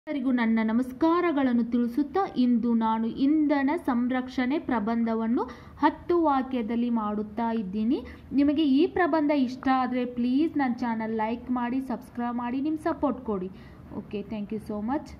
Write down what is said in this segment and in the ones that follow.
ಎಲ್ಲರಿಗೂ ನನ್ನ ನಮಸ್ಕಾರಗಳನ್ನು ತಿಳಿಸುತ್ತಾ ಇಂದು ನಾನು ಇಂಧನ ಸಂರಕ್ಷಣೆ ಪ್ರಬಂಧವನ್ನು ಹತ್ತು ವಾಕ್ಯದಲ್ಲಿ ಮಾಡುತ್ತಾ ಇದ್ದೀನಿ ನಿಮಗೆ ಈ ಪ್ರಬಂಧ ಇಷ್ಟ ಆದರೆ ಪ್ಲೀಸ್ ನನ್ನ ಚಾನಲ್ ಲೈಕ್ ಮಾಡಿ ಸಬ್ಸ್ಕ್ರೈಬ್ ಮಾಡಿ ನಿಮ್ಮ ಸಪೋರ್ಟ್ ಕೊಡಿ okay thank you so much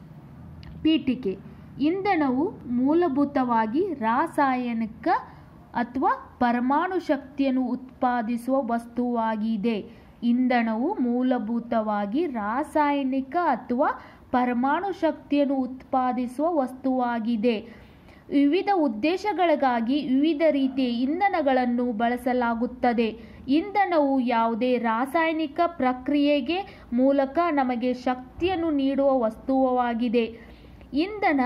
ಪೀಠಿಕೆ ಇಂಧನವು ಮೂಲಭೂತವಾಗಿ ರಾಸಾಯನಿಕ ಅಥವಾ ಪರಮಾಣು ಶಕ್ತಿಯನ್ನು ಉತ್ಪಾದಿಸುವ ವಸ್ತುವಾಗಿದೆ ಇಂಧನವು ಮೂಲಭೂತವಾಗಿ ರಾಸಾಯನಿಕ ಅಥವಾ ಪರಮಾಣು ಶಕ್ತಿಯನ್ನು ಉತ್ಪಾದಿಸುವ ವಸ್ತುವಾಗಿದೆ ವಿವಿಧ ಉದ್ದೇಶಗಳಿಗಾಗಿ ವಿವಿಧ ರೀತಿಯ ಇಂಧನಗಳನ್ನು ಬಳಸಲಾಗುತ್ತದೆ ಇಂಧನವು ಯಾವುದೇ ರಾಸಾಯನಿಕ ಪ್ರಕ್ರಿಯೆಗೆ ಮೂಲಕ ನಮಗೆ ಶಕ್ತಿಯನ್ನು ನೀಡುವ ವಸ್ತುವಾಗಿದೆ ಇಂಧನ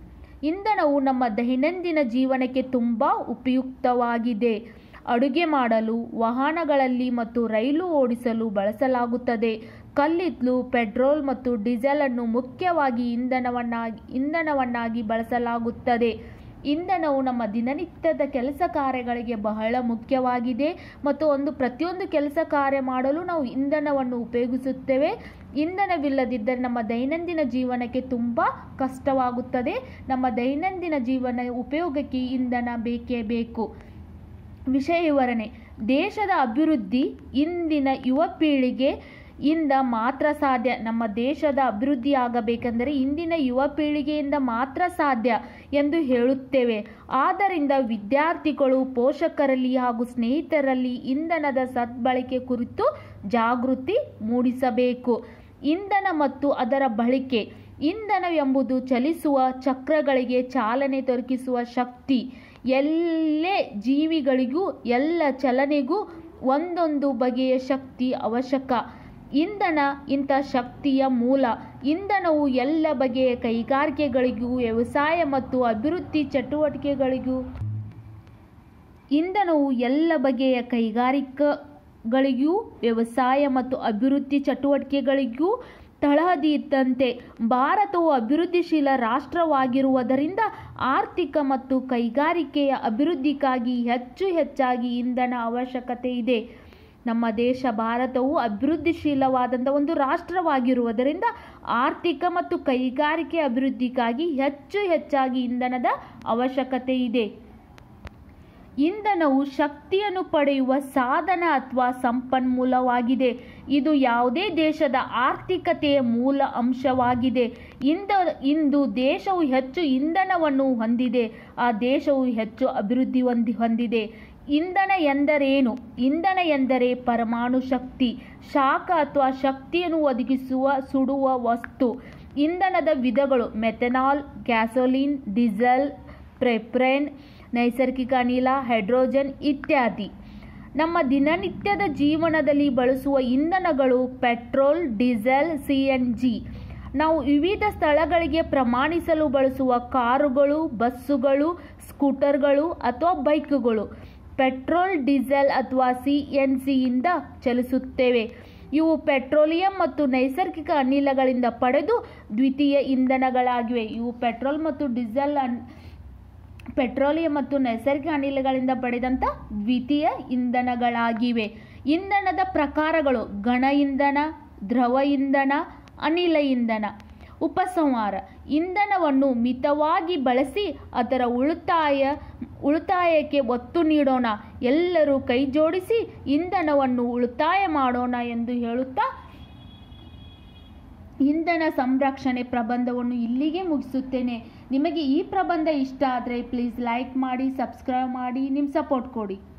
ಇಂಧನವು ನಮ್ಮ ದೈನಂದಿನ ಜೀವನಕ್ಕೆ ತುಂಬ ಉಪಯುಕ್ತವಾಗಿದೆ ಅಡುಗೆ ಮಾಡಲು ವಾಹನಗಳಲ್ಲಿ ಮತ್ತು ರೈಲು ಓಡಿಸಲು ಬಳಸಲಾಗುತ್ತದೆ ಕಲ್ಲಿದ್ದಲು ಪೆಟ್ರೋಲ್ ಮತ್ತು ಡೀಸೆಲ್ ಅನ್ನು ಮುಖ್ಯವಾಗಿ ಇಂಧನವನ್ನಾಗಿ ಇಂಧನವನ್ನಾಗಿ ಬಳಸಲಾಗುತ್ತದೆ ಇಂಧನವು ನಮ್ಮ ದಿನನಿತ್ಯದ ಕೆಲಸ ಕಾರ್ಯಗಳಿಗೆ ಬಹಳ ಮುಖ್ಯವಾಗಿದೆ ಮತ್ತು ಒಂದು ಪ್ರತಿಯೊಂದು ಕೆಲಸ ಕಾರ್ಯ ಮಾಡಲು ನಾವು ಇಂಧನವನ್ನು ಉಪಯೋಗಿಸುತ್ತೇವೆ ಇಂಧನವಿಲ್ಲದಿದ್ದರೆ ನಮ್ಮ ದೈನಂದಿನ ಜೀವನಕ್ಕೆ ತುಂಬ ಕಷ್ಟವಾಗುತ್ತದೆ ನಮ್ಮ ದೈನಂದಿನ ಜೀವನ ಉಪಯೋಗಕ್ಕೆ ಇಂಧನ ಬೇಕೇ ಬೇಕು ವಿಷಯ ವಿವರಣೆ ದೇಶದ ಅಭಿವೃದ್ಧಿ ಇಂದಿನ ಯುವ ಪೀಳಿಗೆ ಇಂದ ಮಾತ್ರ ಸಾಧ್ಯ ನಮ್ಮ ದೇಶದ ಅಭಿವೃದ್ಧಿ ಆಗಬೇಕೆಂದರೆ ಇಂದಿನ ಯುವ ಪೀಳಿಗೆಯಿಂದ ಮಾತ್ರ ಸಾಧ್ಯ ಎಂದು ಹೇಳುತ್ತೇವೆ ಆದ್ದರಿಂದ ವಿದ್ಯಾರ್ಥಿಗಳು ಪೋಷಕರಲ್ಲಿ ಹಾಗೂ ಸ್ನೇಹಿತರಲ್ಲಿ ಇಂಧನದ ಸದ್ಬಳಕೆ ಕುರಿತು ಜಾಗೃತಿ ಮೂಡಿಸಬೇಕು ಇಂಧನ ಮತ್ತು ಅದರ ಬಳಕೆ ಇಂಧನ ಎಂಬುದು ಚಲಿಸುವ ಚಕ್ರಗಳಿಗೆ ಚಾಲನೆ ದೊರಕಿಸುವ ಶಕ್ತಿ ಎಲ್ಲೇ ಜೀವಿಗಳಿಗೂ ಎಲ್ಲ ಚಲನೆಗೂ ಒಂದೊಂದು ಬಗೆಯ ಶಕ್ತಿ ಅವಶ್ಯಕ ಇಂಧನ ಇಂಥ ಶಕ್ತಿಯ ಮೂಲ ಇಂಧನವು ಎಲ್ಲ ಬಗೆಯ ಕೈಗಾರಿಕೆಗಳಿಗೂ ವ್ಯವಸಾಯ ಮತ್ತು ಅಭಿವೃದ್ಧಿ ಚಟುವಟಿಕೆಗಳಿಗೂ ಇಂಧನವು ಎಲ್ಲ ಬಗೆಯ ಕೈಗಾರಿಕೆಗಳಿಗೂ ವ್ಯವಸಾಯ ಮತ್ತು ಅಭಿವೃದ್ಧಿ ಚಟುವಟಿಕೆಗಳಿಗೂ ತಳಹದಿ ಇದ್ದಂತೆ ಭಾರತವು ಅಭಿವೃದ್ಧಿಶೀಲ ರಾಷ್ಟ್ರವಾಗಿರುವುದರಿಂದ ಆರ್ಥಿಕ ಮತ್ತು ಕೈಗಾರಿಕೆಯ ಅಭಿವೃದ್ಧಿಗಾಗಿ ಹೆಚ್ಚು ಹೆಚ್ಚಾಗಿ ಇಂಧನ ಅವಶ್ಯಕತೆ ಇದೆ ನಮ್ಮ ದೇಶ ಭಾರತವು ಅಭಿವೃದ್ಧಿಶೀಲವಾದಂಥ ಒಂದು ರಾಷ್ಟ್ರವಾಗಿರುವುದರಿಂದ ಆರ್ಥಿಕ ಮತ್ತು ಕೈಗಾರಿಕೆ ಅಭಿವೃದ್ಧಿಗಾಗಿ ಹೆಚ್ಚು ಹೆಚ್ಚಾಗಿ ಇಂಧನದ ಅವಶ್ಯಕತೆ ಇದೆ ಇಂಧನವು ಶಕ್ತಿಯನ್ನು ಪಡೆಯುವ ಸಾಧನ ಅಥವಾ ಸಂಪನ್ಮೂಲವಾಗಿದೆ ಇದು ಯಾವುದೇ ದೇಶದ ಆರ್ಥಿಕತೆಯ ಮೂಲ ಅಂಶವಾಗಿದೆ ಇಂದ ಇಂದು ದೇಶವು ಹೆಚ್ಚು ಇಂಧನವನ್ನು ಹೊಂದಿದೆ ಆ ದೇಶವು ಹೆಚ್ಚು ಅಭಿವೃದ್ಧಿ ಹೊಂದಿ ಹೊಂದಿದೆ ಇಂಧನ ಎಂದರೇನು ಇಂಧನ ಎಂದರೆ ಪರಮಾಣು ಶಕ್ತಿ ಶಾಖ ಅಥವಾ ಶಕ್ತಿಯನ್ನು ಒದಗಿಸುವ ಸುಡುವ ವಸ್ತು ಇಂಧನದ ವಿಧಗಳು ಮೆಥನಾಲ್ ಗ್ಯಾಸೋಲಿನ್ ಡೀಸೆಲ್ ಪ್ರೆಪ್ರೇನ್ ನೈಸರ್ಗಿಕ ಅನಿಲ ಹೈಡ್ರೋಜನ್ ಇತ್ಯಾದಿ ನಮ್ಮ ದಿನನಿತ್ಯದ ಜೀವನದಲ್ಲಿ ಬಳಸುವ ಇಂಧನಗಳು petrol diesel C N G ನಾವು ವಿವಿಧ ಸ್ಥಳಗಳಿಗೆ ಪ್ರಮಾಣಿಸಲು ಬಳಸುವ ಕಾರುಗಳು ಬಸ್ಸುಗಳು ಸ್ಕೂಟರ್ಗಳು ಅಥವಾ ಬೈಕ್ಗಳು ಪೆಟ್ರೋಲ್ ಡೀಸೆಲ್ ಅಥವಾ ಸಿ ಎನ್ ಸಿಯಿಂದ ಚಲಿಸುತ್ತೇವೆ ಇವು ಪೆಟ್ರೋಲಿಯಂ ಮತ್ತು ನೈಸರ್ಗಿಕ ಅನಿಲಗಳಿಂದ ಪಡೆದು ದ್ವಿತೀಯ ಇಂಧನಗಳಾಗಿವೆ ಇವು ಪೆಟ್ರೋಲ್ ಮತ್ತು ಡೀಸೆಲ್ ಅನ್ ಪೆಟ್ರೋಲಿಯಂ ಮತ್ತು ನೈಸರ್ಗಿಕ ಅನಿಲಗಳಿಂದ ಪಡೆದಂಥ ದ್ವಿತೀಯ ಇಂಧನಗಳಾಗಿವೆ ಇಂಧನದ ಪ್ರಕಾರಗಳು ಘನ ಇಂಧನ ದ್ರವ ಇಂಧನ ಅನಿಲ ಇಂಧನ ಉಪಸಂಹಾರ ಇಂಧನವನ್ನು ಮಿತವಾಗಿ ಬಳಸಿ ಅದರ ಉಳಿತಾಯ ಉಳಿತಾಯಕ್ಕೆ ಒತ್ತು ನೀಡೋಣ ಎಲ್ಲರೂ ಕೈ ಜೋಡಿಸಿ ಇಂಧನವನ್ನು ಉಳಿತಾಯ ಮಾಡೋಣ ಎಂದು ಹೇಳುತ್ತಾ ಇಂಧನ ಸಂರಕ್ಷಣೆ ಪ್ರಬಂಧವನ್ನು ಇಲ್ಲಿಗೆ ಮುಗಿಸುತ್ತೇನೆ ನಿಮಗೆ ಈ ಪ್ರಬಂಧ ಇಷ್ಟ ಆದರೆ ಪ್ಲೀಸ್ ಲೈಕ್ ಮಾಡಿ ಸಬ್ಸ್ಕ್ರೈಬ್ ಮಾಡಿ ನಿಮ್ಮ ಸಪೋರ್ಟ್ ಕೊಡಿ